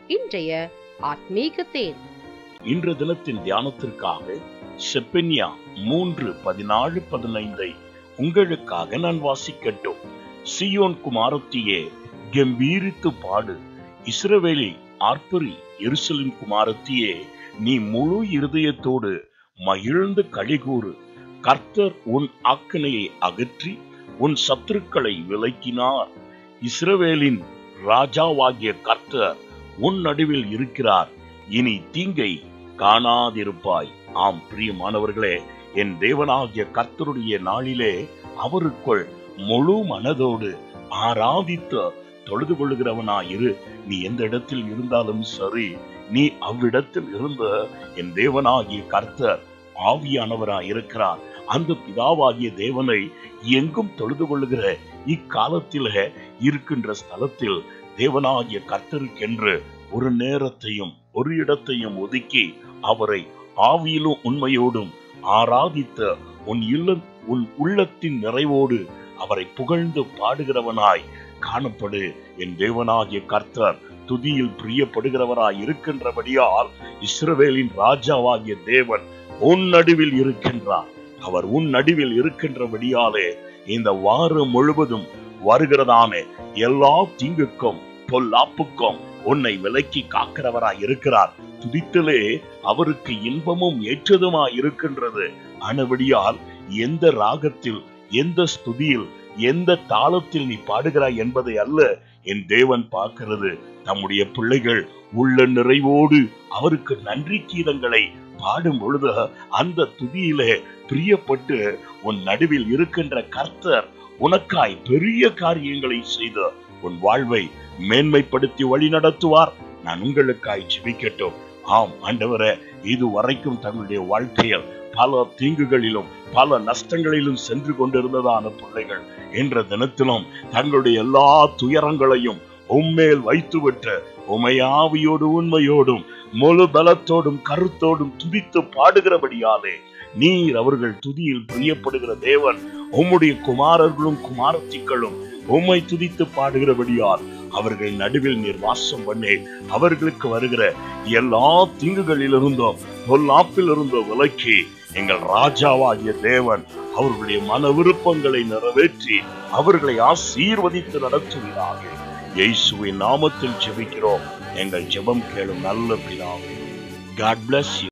இன்றைய ஆத்மீக தேன் இன்று தினத்தின் தியானத்திற்காக செப்பன்யா மூன்று பதினாலு பதினைந்தை உங்களுக்காக நான் வாசிக்கட்டும் சியோன் குமாரத்தியே கம்பீரித்து பாடு இஸ்ரவேலி ஆர்ப்பரி எருசலின் குமாரத்தியே நீ முழு இருதயத்தோடு மகிழ்ந்து கழிகூறு கர்த்தர் உன் ஆக்கனையை அகற்றி உன் சத்துருக்களை விலக்கினார் இஸ்ரவேலின் ராஜாவாகிய கர்த்தர் உன் நடுவில் இருக்கிறார் இனி தீங்கை காணாதிருப்பாய் ஆம் பிரியமானவர்களே என் தேவனாகிய கர்த்தருடைய நாளிலே அவருக்குள் முழு மனதோடு ஆராதித்து தொழுது கொள்ளுகிறவனாயிரு நீ எந்த இடத்தில் இருந்தாலும் சரி நீ அவ்விடத்தில் இருந்த என் தேவனாகிய கர்த்தர் ஆவியானவராய் இருக்கிறார் அந்த பிதாவாகிய தேவனை எங்கும் தொழுது கொள்ளுகிற இக்காலத்திலே இருக்கின்ற ஸ்தலத்தில் தேவனாகிய கர்த்தருக்கென்று ஒரு நேரத்தையும் ஒரு இடத்தையும் ஒதுக்கி அவரை ஆவியிலும் உண்மையோடும் ஆராதித்த உன் இல்ல உன் உள்ளத்தின் நிறைவோடு அவரை புகழ்ந்து பாடுகிறவனாய் காணப்படு என் தேவனாகிய கர்த்தர் துதியில் பிரியப்படுகிறவராய் இருக்கின்றபடியால் இஸ்ரவேலின் ராஜாவாகிய தேவன் உன் நடுவில் இருக்கின்றார் அவர் உன் நடுவில் இருக்கின்றபடியாலே இந்த வாரம் முழுவதும் வருகிறதான எல்லா தீங்குக்கும் பொல்லாப்புக்கும் உன்னை விலக்கி காக்கிறவராய் இருக்கிறார் துதித்தலே அவருக்கு இன்பமும் ஏற்றதுமாய் இருக்கின்றது ஆனபடியால் எந்த ராகத்தில் எந்த ஸ்துதியில் எந்த தாளத்தில் நீ பாடுகிறாய் என்பதை அல்ல என் தேவன் பார்க்கிறது தம்முடைய பிள்ளைகள் உள்ள நிறைவோடு அவருக்கு நன்றி கீதங்களை பாடும் பொழுது அந்த துதியிலே பிரியப்பட்டு உன் நடுவில் இருக்கின்ற கர்த்தர் உனக்காய் பெரிய காரியங்களை செய்து உன் வாழ்வை மேன்மைப்படுத்தி வழி நடத்துவார் நான் உங்களுக்காய் ஜெபிக்கட்டும் ஆம் ஆண்டவரே இது வரைக்கும் தங்களுடைய வாழ்க்கையில் பல தீங்குகளிலும் பல நஷ்டங்களிலும் சென்று கொண்டிருந்ததான பிள்ளைகள் என்ற தினத்திலும் தங்களுடைய எல்லா துயரங்களையும் உம்மேல் வைத்துவிட்டு உமையாவியோடு உண்மையோடும் முழு பலத்தோடும் கருத்தோடும் துதித்து பாடுகிறபடியாலே நீர் அவர்கள் துதியில் பிரியப்படுகிற தேவன் உம்முடைய குமாரர்களும் குமாரத்திகளும் உம்மை துதித்து பாடுகிறபடியால் அவர்கள் நடுவில் நீர் வாசம் பண்ணி அவர்களுக்கு வருகிற எல்லா தீங்குகளிலிருந்தும் பொல்லாப்பிலிருந்தோ விலக்கி எங்கள் ராஜாவாகிய தேவன் அவர்களுடைய மன விருப்பங்களை நிறைவேற்றி அவர்களை ஆசீர்வதித்து நடத்துகிறார்கள் இயேசுவின் நாமத்தில் ஜெபிக்கிறோம் எங்கள் ஜெபம் கேளும் நல்ல பிதாவே காட் bless you